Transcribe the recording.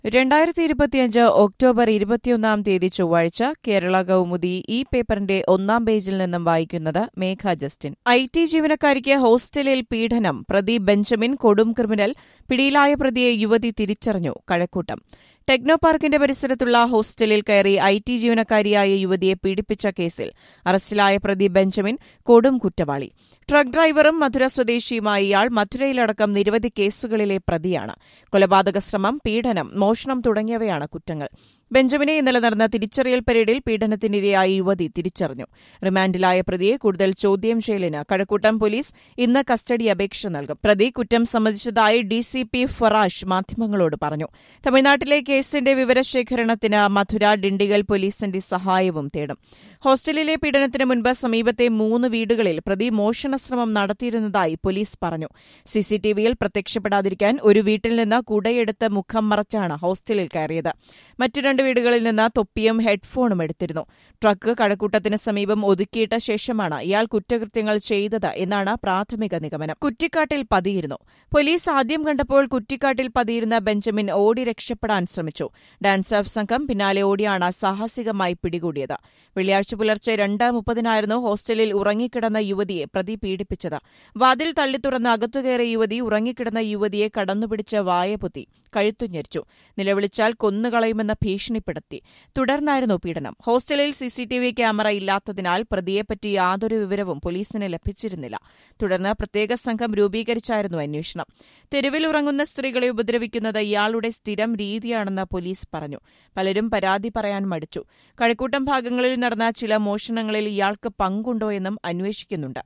രണ്ടായിരത്തി ഇരുപത്തിയഞ്ച് ഒക്ടോബർ ഇരുപത്തിയൊന്നാം തീയതി ചൊവ്വാഴ്ച കേരള കൗമുദി ഈ പേപ്പറിന്റെ ഒന്നാം പേജിൽ നിന്നും വായിക്കുന്നത് മേഘ ജസ്റ്റിൻ ഐ ടി ജീവനക്കാരിക്ക് ഹോസ്റ്റലിൽ പീഡനം പ്രതി ബെഞ്ചമിൻ കൊടും ക്രിമിനൽ പിടിയിലായ പ്രതിയെ യുവതി തിരിച്ചറിഞ്ഞു കഴക്കൂട്ടം ടെക്നോ പാർക്കിന്റെ പരിസരത്തുള്ള ഹോസ്റ്റലിൽ കയറി ഐ ടി ജീവനക്കാരിയായ യുവതിയെ പീഡിപ്പിച്ച കേസിൽ അറസ്റ്റിലായ പ്രതി ബെഞ്ചമിൻ കൊടും കുറ്റവാളി ട്രക്ക് ഡ്രൈവറും മധുര സ്വദേശിയുമായ ഇയാൾ മധുരയിലടക്കം നിരവധി കേസുകളിലെ പ്രതിയാണ് കൊലപാതക ശ്രമം പീഡനം മോഷണം തുടങ്ങിയവയാണ് കുറ്റങ്ങൾ ബെഞ്ചമിനെ ഇന്നലെ നടന്ന തിരിച്ചറിയൽ പരേഡിൽ പീഡനത്തിനിരയായ യുവതി തിരിച്ചറിഞ്ഞു റിമാൻഡിലായ പ്രതിയെ കൂടുതൽ ചോദ്യം ചെയ്യലിന് കഴക്കൂട്ടം പോലീസ് ഇന്ന് കസ്റ്റഡി അപേക്ഷ നൽകും പ്രതി കുറ്റം സമ്മതിച്ചതായി ഡിസിപി ഫറാഷ് മാധ്യമങ്ങളോട് പറഞ്ഞു തമിഴ്നാട്ടിലെ കേസിന്റെ വിവരശേഖരണത്തിന് മധുര ഡിണ്ടിഗൽ പോലീസിന്റെ സഹായവും തേടും ഹോസ്റ്റലിലെ പീഡനത്തിന് മുൻപ് സമീപത്തെ മൂന്ന് വീടുകളിൽ പ്രതി മോഷണശ്രമം നടത്തിയിരുന്നതായി പോലീസ് പറഞ്ഞു സിസിടിവിയിൽ പ്രത്യക്ഷപ്പെടാതിരിക്കാൻ ഒരു വീട്ടിൽ നിന്ന് കുടയെടുത്ത് മുഖം മറച്ചാണ് ഹോസ്റ്റലിൽ കയറിയത് മറ്റു രണ്ട് വീടുകളിൽ നിന്ന് തൊപ്പിയും ഹെഡ്ഫോണും എടുത്തിരുന്നു ട്രക്ക് കഴക്കൂട്ടത്തിന് സമീപം ഒതുക്കിയിട്ട ശേഷമാണ് ഇയാൾ കുറ്റകൃത്യങ്ങൾ ചെയ്തത് എന്നാണ് പ്രാഥമിക നിഗമനം കുറ്റിക്കാട്ടിൽ പതിയിരുന്നു പോലീസ് ആദ്യം കണ്ടപ്പോൾ കുറ്റിക്കാട്ടിൽ പതിയിരുന്ന ബെഞ്ചമിൻ ഓടി രക്ഷപ്പെടാൻ ശ്രമിച്ചു ഡാൻസ് ഓഫ് സംഘം പിന്നാലെ ഓടിയാണ് സാഹസികമായി പിടികൂടിയത് വെള്ളിയാഴ്ച പുലർച്ചെ രണ്ട് മുപ്പതിനായിരുന്നു ഹോസ്റ്റലിൽ ഉറങ്ങിക്കിടന്ന യുവതിയെ പ്രതി പീഡിപ്പിച്ചത് വാതിൽ തള്ളിത്തുറന്ന് അകത്തുകയറിയ യുവതി ഉറങ്ങിക്കിടന്ന യുവതിയെ കടന്നുപിടിച്ച് വായപൊത്തി കഴുത്തുഞ്ഞരിച്ചു നിലവിളിച്ചാൽ കൊന്നുകളയുമെന്ന് ഭീഷണിപ്പെടുത്തി തുടർന്നായിരുന്നു പീഡനം ഹോസ്റ്റലിൽ സിസിടിവി ക്യാമറ ഇല്ലാത്തതിനാൽ പ്രതിയെപ്പറ്റി യാതൊരു വിവരവും പോലീസിന് ലഭിച്ചിരുന്നില്ല തുടർന്ന് പ്രത്യേക സംഘം രൂപീകരിച്ചായിരുന്നു അന്വേഷണം തെരുവിൽ ഉറങ്ങുന്ന സ്ത്രീകളെ ഉപദ്രവിക്കുന്നത് ഇയാളുടെ സ്ഥിരം രീതിയാണെന്ന് പോലീസ് പറഞ്ഞു പലരും പരാതി പറയാൻ മടിച്ചു കഴക്കൂട്ടം ഭാഗങ്ങളിൽ നടന്ന ചില മോഷണങ്ങളിൽ ഇയാൾക്ക് പങ്കുണ്ടോ എന്നും അന്വേഷിക്കുന്നുണ്ട്